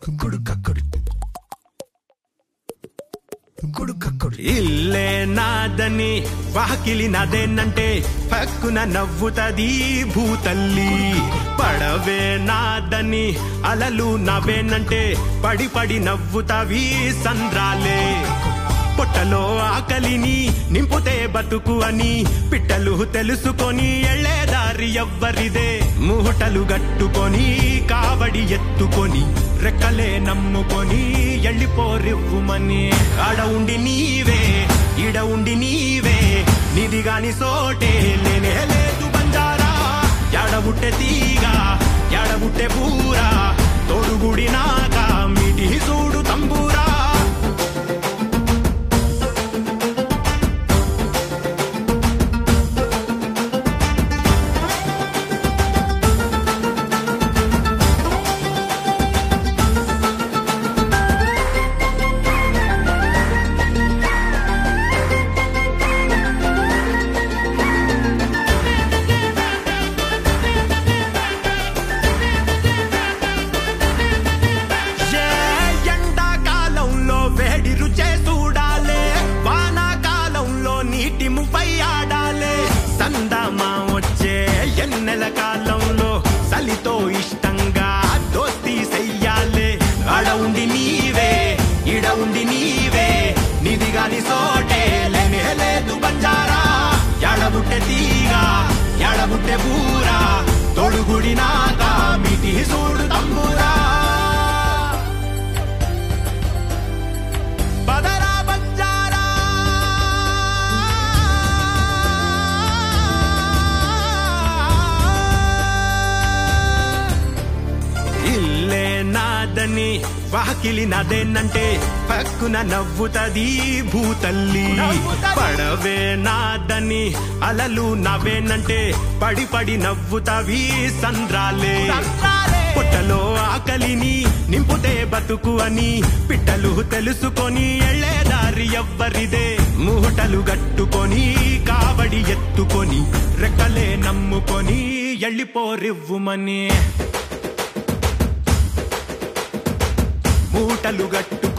ఇల్లే నాదని వాకిలి నాదేనంటే పక్కున నవ్వుతది భూతల్లి పడవే నాదని అలలు నవ్వేనంటే పడి పడి నవ్వుతవి సంద్రాలే పొట్టలో ఆకలిని నింపుతే బతుకు అని పిట్టలు తెలుసుకొని ఎళ్ళేదారి ఎవ్వరిదే ముహటలు గట్టుకొని కావడి ఎత్తుకొని రెక్కలే నమ్ముకొని ఎళ్ళిపోరివ్వుమని ఆడ ఉండి నీవే ఈడ ఉండి నీవే నిది గాని సోటే లేనే లేదు బంజారా ఎడబుట్టె తీగ ఎడబుట్టె పూరా తోడుగుడి నాక మిటి చూడు తంబూరా ఏ ఎండాకాలంలో వేడి రుచే చూడాలే వానాకాలంలో నీటి ముపై ఆడాలే సందమా వచ్చే ఎన్నెల కాలంలో చలితో ఇష్టంగా దోస్తి చెయ్యాలే ఆడ ఉండి నీవే ఈడ ఉండి నీవే నిది గాని సోటే లేనే లేదు బంజారా ఎడబుట్టె తీగ ఎడబుట్టె బూరా తొడుగుడి నాక మిటి చూడు తంబూరా బదరా బంజారా ఇల్లే నాదని వాకిలి నాదేనంటే పక్కున నవ్వుతది భూతల్లి పడవే నాదని అలలు నవ్వేనంటే పడి పడి నవ్వుతవి సంద్రాలే పొట్టలో ఆకలిని నింపుతే బతుకు అని పిట్టలు తెలుసుకొని ఎళ్ళేదారి ఎవ్వరిదే ముహటలు గట్టుకొని కావడి ఎత్తుకొని రెక్కలే నమ్ముకొని ఎళ్ళిపోరివ్వుమని మూటలు గట్టు